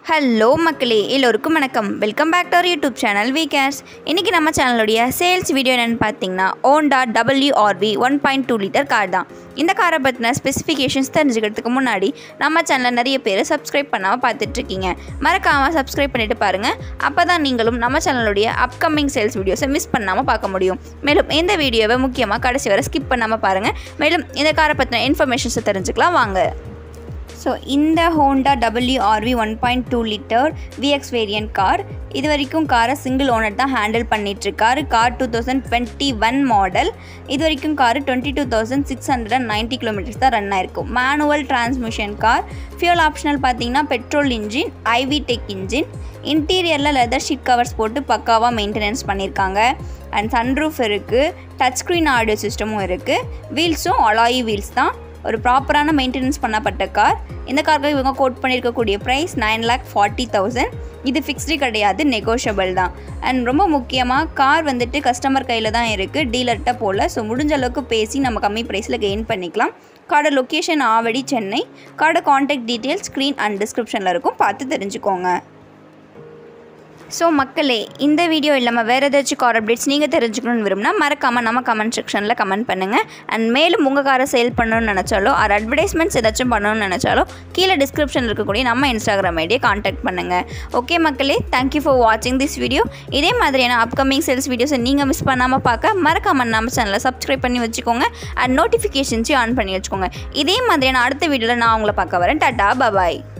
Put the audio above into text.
hello மக்களே எல்லோருக்கும் வணக்கம் welcome back to our YouTube channel V cars இன்றைக்கி நம்ம சேனலுடைய சேல்ஸ் வீடியோ என்னென்னு பார்த்தீங்கன்னா Honda WRV one point two litre car தான் இந்த காரை பற்றின ஸ்பெசிஃபிகேஷன்ஸ் தெரிஞ்சுக்கிறதுக்கு முன்னாடி நம்ம சேனலில் நிறைய பேர் சப்ஸ்கிரைப் பண்ணாமல் பார்த்துட்ருக்கீங்க மறக்காமல் சப்ஸ்கிரைப் பண்ணிட்டு பாருங்கள் அப்போ தான் நீங்களும் நம்ம சேனலுடைய அப்கமிங் சேல்ஸ் வீடியோஸை மிஸ் பண்ணாமல் பார்க்க முடியும் மேலும் இந்த வீடியோவை முக்கியமாக கடைசி வரை ஸ்கிப் பண்ணாமல் பாருங்கள் மேலும் இந்த காரை பற்றின இன்ஃபர்மேஷன்ஸை தெரிஞ்சுக்கலாம் வாங்க ஸோ இந்த Honda WRV one point two litre VX variant car இது வரைக்கும் காரை சிங்கிள் ஓனர் தான் ஹேண்டில் பண்ணிகிட்ருக்காரு car two thousand twenty one model இது வரைக்கும் car twenty two thousand six hundred and ninety kilometres தான் ரன் ஆயிருக்கும் manual transmission car fuel optional பார்த்தீங்கன்னா petrol engine i-VTEC engine இன்டீரியரில் லெதர் ஷீட் கவர்ஸ் போட்டு பக்காவாக மெயின்டெனன்ஸ் பண்ணியிருக்காங்க அண்ட் சன்ரூஃப் இருக்குது டச் ஸ்க்ரீன் ஆடியோ சிஸ்டமும் இருக்குது வீல்ஸும் அலாயி வீல்ஸ் தான் ஒரு ப்ராப்பரான மெயின்டெனன்ஸ் பண்ணப்பட்ட கார் இந்த காருக்கு இவங்க கோட் பண்ணியிருக்கக்கூடிய price nine lakh forty thousand இது ஃபிக்ஸ்டு கிடையாது நெகோஷியபிள் தான் அண்ட் ரொம்ப முக்கியமாக கார் வந்துட்டு கஸ்டமர் கையில் தான் இருக்குது டீலர்கிட்ட போல் ஸோ முடிஞ்ச அளவுக்கு பேசி நம்ம கம்மி ப்ரைஸில் கெயின் பண்ணிக்கலாம் கார்டோட லொக்கேஷன் ஆவடி சென்னை கார்டோட காண்டாக்ட் டீட்டெயில்ஸ் ஸ்க்ரீன் அண்ட் டிஸ்கிரிப்ஷனில் இருக்கும் பார்த்து தெரிஞ்சுக்கோங்க ஸோ மக்களே இந்த வீடியோ இல்லாமல் வேறு ஏதாச்சும் கார் அப்டேட்ஸ் நீங்கள் தெரிஞ்சுக்கணும்னு விரும்பினா மறக்காமல் நம்ம கமெண்ட் செக்ஷனில் கமெண்ட் பண்ணுங்கள் அண்ட் மேலும் உங்கள் காரை சேல் பண்ணணும்னு நினச்சாலோ ஆர் அட்வர்டைஸ்மெண்ட்ஸ் ஏதாச்சும் பண்ணணும்னு நினச்சாலோ கீழே டிஸ்கிரிப்ஷனில் இருக்கக்கூடிய நம்ம இன்ஸ்டாகிராம் ஐடியை காண்டாக்ட் பண்ணுங்கள் ஓகே மக்களே தேங்க்யூ ஃபார் வாட்சிங் திஸ் வீடியோ இதே மாதிரியான அப்கமிங் சேல்ஸ் வீடியோஸை நீங்கள் மிஸ் பண்ணாமல் பார்க்க மறக்காமல் நம்ம சேனலை சப்ஸ்கிரைப் பண்ணி வச்சுக்கோங்க அண்ட் நோட்டிஃபிகேஷன்ஸையும் ஆன் பண்ணி வச்சுக்கோங்க இதே மாதிரியான அடுத்த வீடியோவில் நான் உங்களை பார்க்க வரேன் டாட்டா பபாய்